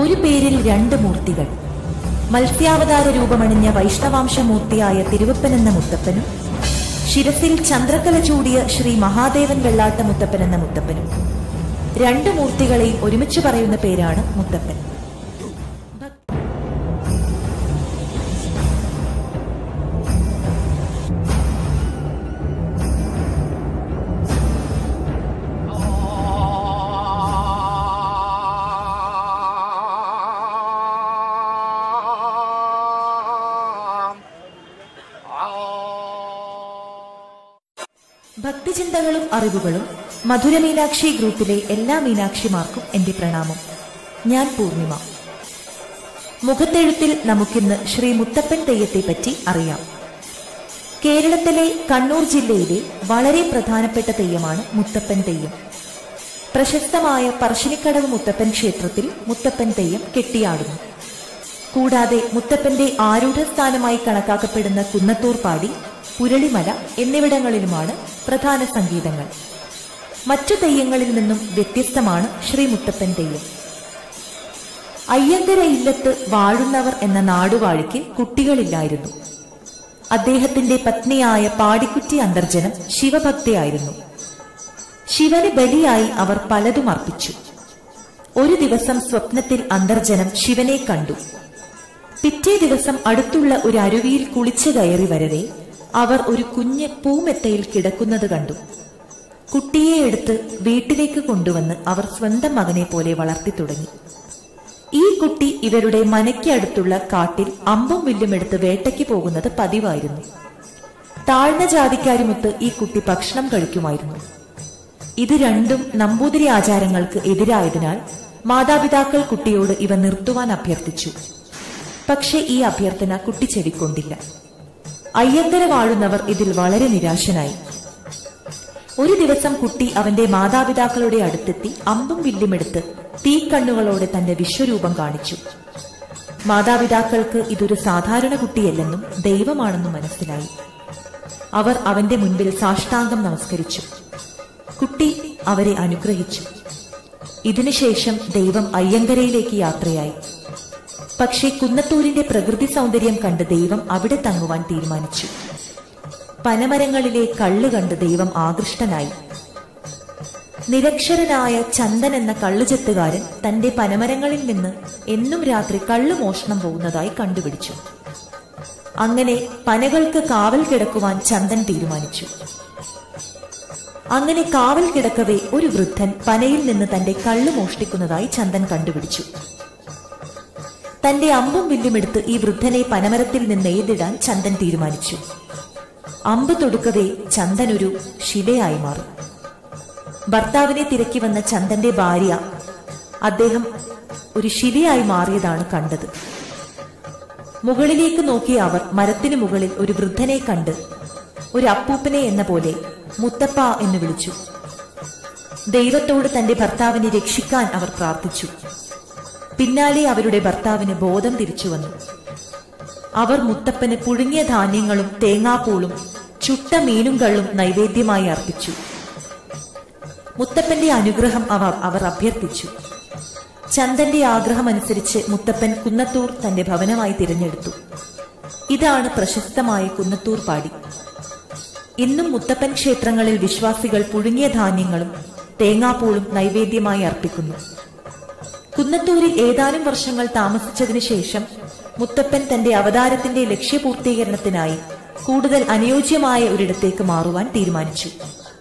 ഒരു പേരിൽ രണ്ട് മൂർത്തികൾ മത്സ്യാവതാര രൂപമണിഞ്ഞ വൈഷ്ണവാംശമൂർത്തിയായ തിരുവപ്പൻ എന്ന മുത്തപ്പനും ശിരസിൽ ചന്ദ്രക്കല ചൂടിയ ശ്രീ മഹാദേവൻ വെള്ളാട്ട മുത്തപ്പൻ എന്ന മുത്തപ്പനും രണ്ട് മൂർത്തികളെയും ഒരുമിച്ച് പറയുന്ന പേരാണ് മുത്തപ്പൻ ഭക്തിചിന്തകളും അറിവുകളും മധുര മീനാക്ഷി ഗ്രൂപ്പിലെ എല്ലാ മീനാക്ഷിമാർക്കും എന്റെ പ്രണാമം ഞാൻ പൂർണിമ മുഖത്തെഴുത്തിൽ നമുക്കിന്ന് ശ്രീ മുത്തപ്പൻ തെയ്യത്തെ പറ്റി അറിയാം കേരളത്തിലെ കണ്ണൂർ ജില്ലയിലെ വളരെ പ്രധാനപ്പെട്ട തെയ്യമാണ് മുത്തപ്പൻ തെയ്യം പ്രശസ്തമായ പറശ്ശിനിക്കടവ് മുത്തപ്പൻ ക്ഷേത്രത്തിൽ മുത്തപ്പൻ തെയ്യം കെട്ടിയാടുന്നു കൂടാതെ മുത്തപ്പന്റെ ആരൂഢസ്ഥാനമായി കണക്കാക്കപ്പെടുന്ന കുന്നത്തൂർ പാടി പുരളിമല എന്നിവിടങ്ങളിലുമാണ് പ്രധാന സംഗീതങ്ങൾ മറ്റു തെയ്യങ്ങളിൽ നിന്നും വ്യത്യസ്തമാണ് ശ്രീ മുത്തപ്പൻ തെയ്യം അയ്യങ്കര ഇല്ലത്ത് വാഴുന്നവർ എന്ന നാടുവാഴിക്ക് കുട്ടികളില്ലായിരുന്നു അദ്ദേഹത്തിന്റെ പത്നിയായ പാടിക്കുറ്റി അന്തർജനം ശിവഭക്തയായിരുന്നു ശിവന് ബലിയായി അവർ പലതും അർപ്പിച്ചു ഒരു ദിവസം സ്വപ്നത്തിൽ അന്തർജനം ശിവനെ കണ്ടു പിറ്റേ ദിവസം അടുത്തുള്ള ഒരു അരുവിയിൽ കുളിച്ചു കയറി വരവേ അവർ ഒരു കുഞ്ഞ് പൂമെത്തയിൽ കിടക്കുന്നത് കണ്ടു കുട്ടിയെ എടുത്ത് വീട്ടിലേക്ക് കൊണ്ടുവന്ന് അവർ സ്വന്തം മകനെ പോലെ വളർത്തി തുടങ്ങി ഈ കുട്ടി ഇവരുടെ മനയ്ക്ക് അടുത്തുള്ള കാട്ടിൽ അമ്പും വില്ലും എടുത്ത് വേട്ടയ്ക്ക് പോകുന്നത് പതിവായിരുന്നു താഴ്ന്ന ജാതിക്കാരുമൊത്ത് ഈ കുട്ടി ഭക്ഷണം കഴിക്കുമായിരുന്നു ഇത് രണ്ടും നമ്പൂതിരി ആചാരങ്ങൾക്ക് എതിരായതിനാൽ മാതാപിതാക്കൾ കുട്ടിയോട് ഇവ നിർത്തുവാൻ അഭ്യർത്ഥിച്ചു പക്ഷെ ഈ അഭ്യർത്ഥന കുട്ടി ചെവിക്കൊണ്ടില്ല അയ്യങ്കര വാഴുന്നവർ ഇതിൽ വളരെ നിരാശനായി ഒരു ദിവസം കുട്ടി അവന്റെ മാതാപിതാക്കളുടെ അടുത്തെത്തി അമ്പും വില്ലുമെടുത്ത് തീക്കണ്ണുകളോടെ തന്റെ വിശ്വരൂപം കാണിച്ചു മാതാപിതാക്കൾക്ക് ഇതൊരു സാധാരണ കുട്ടിയല്ലെന്നും ദൈവമാണെന്നും മനസ്സിലായി അവർ അവന്റെ മുൻപിൽ സാഷ്ടാംഗം നമസ്കരിച്ചു കുട്ടി അവരെ അനുഗ്രഹിച്ചു ഇതിനുശേഷം ദൈവം അയ്യങ്കരയിലേക്ക് യാത്രയായി പക്ഷേ കുന്നത്തൂരിന്റെ പ്രകൃതി സൗന്ദര്യം കണ്ട് ദൈവം അവിടെ തങ്ങുവാൻ തീരുമാനിച്ചു പനമരങ്ങളിലെ കള്ള് കണ്ട് ദൈവം ആകൃഷ്ടനായി നിരക്ഷരനായ ചന്ദൻ എന്ന കള്ളുചെത്തുകാരൻ തന്റെ പനമരങ്ങളിൽ നിന്ന് എന്നും രാത്രി കള്ളു മോഷണം പോകുന്നതായി കണ്ടുപിടിച്ചു അങ്ങനെ പനകൾക്ക് കാവൽ കിടക്കുവാൻ ചന്ദൻ തീരുമാനിച്ചു അങ്ങനെ കാവൽ കിടക്കവേ ഒരു വൃദ്ധൻ പനയിൽ നിന്ന് തന്റെ കള്ളു മോഷ്ടിക്കുന്നതായി ചന്ദൻ കണ്ടുപിടിച്ചു തന്റെ അമ്പും വില്ലുമെടുത്ത് ഈ വൃദ്ധനെ പനമരത്തിൽ നിന്ന് എഴുതിടാൻ ചന്ദൻ തീരുമാനിച്ചു അമ്പ് തൊടുക്കവേ ചന്ദൻ ഒരു ശിലയായി മാറും ഭർത്താവിനെ തിരക്കി വന്ന ചന്ദന്റെ ഭാര്യ അദ്ദേഹം ഒരു ശിലയായി മാറിയതാണ് കണ്ടത് മുകളിലേക്ക് നോക്കിയ അവർ മരത്തിനു മുകളിൽ ഒരു വൃദ്ധനെ കണ്ട് ഒരു അപ്പൂപ്പനെ എന്ന പോലെ മുത്തപ്പ എന്ന് വിളിച്ചു ദൈവത്തോട് തന്റെ ഭർത്താവിനെ രക്ഷിക്കാൻ അവർ പ്രാർത്ഥിച്ചു പിന്നാലെ അവരുടെ ഭർത്താവിന് ബോധം തിരിച്ചു വന്നു അവർ മുത്തപ്പന് പുഴുങ്ങിയ ധാന്യങ്ങളും തേങ്ങാപ്പൂളും ചുട്ട മീനും കള്ളും നൈവേദ്യമായി അർപ്പിച്ചു മുത്തപ്പന്റെ അനുഗ്രഹം അവർ അവർ അഭ്യർത്ഥിച്ചു ചന്ദന്റെ ആഗ്രഹമനുസരിച്ച് മുത്തപ്പൻ കുന്നത്തൂർ തന്റെ ഭവനമായി തിരഞ്ഞെടുത്തു ഇതാണ് പ്രശസ്തമായ കുന്നത്തൂർ പാടി ഇന്നും മുത്തപ്പൻ ക്ഷേത്രങ്ങളിൽ വിശ്വാസികൾ പുഴുങ്ങിയ ധാന്യങ്ങളും തേങ്ങാപ്പൂളും നൈവേദ്യമായി അർപ്പിക്കുന്നു കുന്നത്തൂരിൽ ഏതാനും വർഷങ്ങൾ താമസിച്ചതിനു ശേഷം മുത്തപ്പൻ തന്റെ അവതാരത്തിന്റെ ലക്ഷ്യപൂർത്തീകരണത്തിനായി കൂടുതൽ അനുയോജ്യമായ ഒരിടത്തേക്ക് മാറുവാൻ തീരുമാനിച്ചു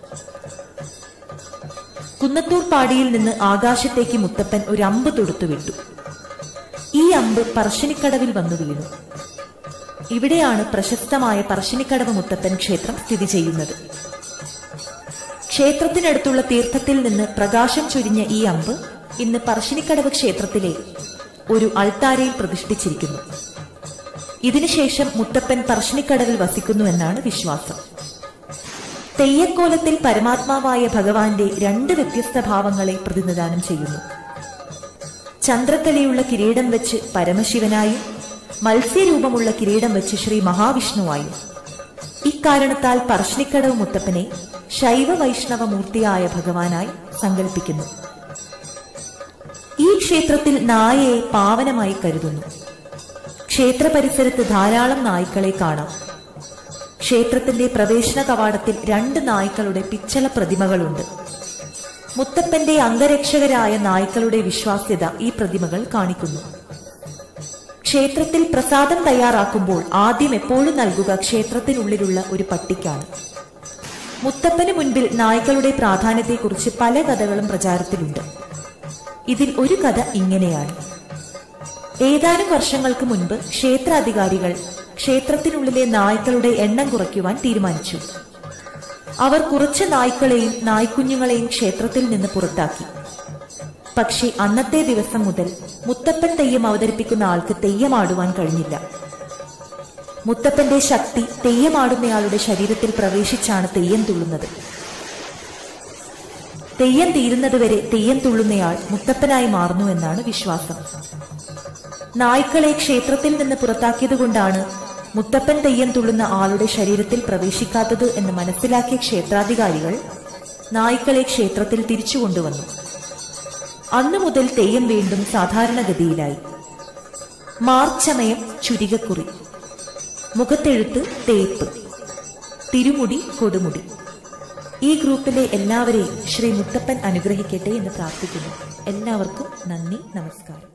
കുന്നത്തൂർ പാടിയിൽ നിന്ന് ആകാശത്തേക്ക് മുത്തപ്പൻ ഒരു അമ്പ് തൊടുത്തുവിട്ടു ഈ അമ്പ് പറശ്ശിനിക്കടവിൽ വന്നു വീണു ഇവിടെയാണ് പ്രശസ്തമായ പറശ്ശിനിക്കടവ് മുത്തപ്പൻ ക്ഷേത്രം സ്ഥിതി ചെയ്യുന്നത് ക്ഷേത്രത്തിനടുത്തുള്ള തീർത്ഥത്തിൽ നിന്ന് പ്രകാശം ചൊരിഞ്ഞ ഈ അമ്പ് ഇന്ന് പറശ്ശിനിക്കടവ് ക്ഷേത്രത്തിലെ ഒരു അൾത്താരയിൽ പ്രതിഷ്ഠിച്ചിരിക്കുന്നു ഇതിനുശേഷം മുത്തപ്പൻ പറശ്ശിനിക്കടവിൽ വസിക്കുന്നു എന്നാണ് വിശ്വാസം തെയ്യക്കോലത്തിൽ പരമാത്മാവായ ഭഗവാന്റെ രണ്ട് വ്യത്യസ്ത ഭാവങ്ങളെ പ്രതിനിധാനം ചെയ്യുന്നു ചന്ദ്രക്കലയുള്ള കിരീടം വെച്ച് പരമശിവനായും മത്സ്യരൂപമുള്ള കിരീടം വെച്ച് ശ്രീ മഹാവിഷ്ണുവായും ഇക്കാരണത്താൽ പറശ്ശിനിക്കടവ് മുത്തപ്പനെ ശൈവ വൈഷ്ണവ മൂർത്തിയായ ഭഗവാനായി സങ്കല്പിക്കുന്നു ഈ ഈ ക്ഷേത്രത്തിൽ നായയെ പാവനമായി കരുതുന്നു ക്ഷേത്ര പരിസരത്ത് ധാരാളം നായ്ക്കളെ കാണാം ക്ഷേത്രത്തിന്റെ പ്രവേശന കവാടത്തിൽ രണ്ട് നായ്ക്കളുടെ പിച്ചള പ്രതിമകളുണ്ട് മുത്തപ്പന്റെ അംഗരക്ഷകരായ നായ്ക്കളുടെ വിശ്വാസ്യത ഈ പ്രതിമകൾ കാണിക്കുന്നു ക്ഷേത്രത്തിൽ പ്രസാദം തയ്യാറാക്കുമ്പോൾ ആദ്യം എപ്പോഴും നൽകുക ക്ഷേത്രത്തിനുള്ളിലുള്ള ഒരു പട്ടിക്കാണ് മുത്തപ്പന് മുൻപിൽ നായ്ക്കളുടെ പ്രാധാന്യത്തെക്കുറിച്ച് പല കഥകളും പ്രചാരത്തിലുണ്ട് ഇതിൽ ഒരു കഥ ഇങ്ങനെയാണ് ഏതാനും വർഷങ്ങൾക്ക് മുൻപ് ക്ഷേത്രാധികാരികൾ ക്ഷേത്രത്തിനുള്ളിലെ നായ്ക്കളുടെ എണ്ണം കുറയ്ക്കുവാൻ തീരുമാനിച്ചു അവർ കുറച്ച് നായ്ക്കളെയും നായ്ക്കുഞ്ഞുങ്ങളെയും ക്ഷേത്രത്തിൽ നിന്ന് പുറത്താക്കി പക്ഷേ അന്നത്തെ ദിവസം മുതൽ മുത്തപ്പൻ തെയ്യം അവതരിപ്പിക്കുന്ന ആൾക്ക് തെയ്യമാടുവാൻ കഴിഞ്ഞില്ല മുത്തപ്പന്റെ ശക്തി തെയ്യമാടുന്നയാളുടെ ശരീരത്തിൽ പ്രവേശിച്ചാണ് തെയ്യം തുള്ളുന്നത് തെയ്യം തീരുന്നതുവരെ തെയ്യം തുള്ളുന്നയാൾ മുത്തപ്പനായി മാറുന്നു എന്നാണ് വിശ്വാസം നായ്ക്കളെ ക്ഷേത്രത്തിൽ നിന്ന് പുറത്താക്കിയതുകൊണ്ടാണ് മുത്തപ്പൻ തെയ്യം തുള്ളുന്ന ആളുടെ ശരീരത്തിൽ പ്രവേശിക്കാത്തത് എന്ന് മനസ്സിലാക്കിയ ക്ഷേത്രാധികാരികൾ നായ്ക്കളെ ക്ഷേത്രത്തിൽ തിരിച്ചു കൊണ്ടുവന്നു അന്നു മുതൽ തെയ്യം വീണ്ടും സാധാരണഗതിയിലായി മാർച്ചമയം ചുരികക്കുറി മുഖത്തെഴുത്ത് തേപ്പ് തിരുമുടി കൊടുമുടി ഈ ഗ്രൂപ്പിലെ എല്ലാവരെയും ശ്രീ മുത്തപ്പൻ അനുഗ്രഹിക്കട്ടെ എന്ന് പ്രാർത്ഥിക്കുന്നു എല്ലാവർക്കും നന്ദി നമസ്കാരം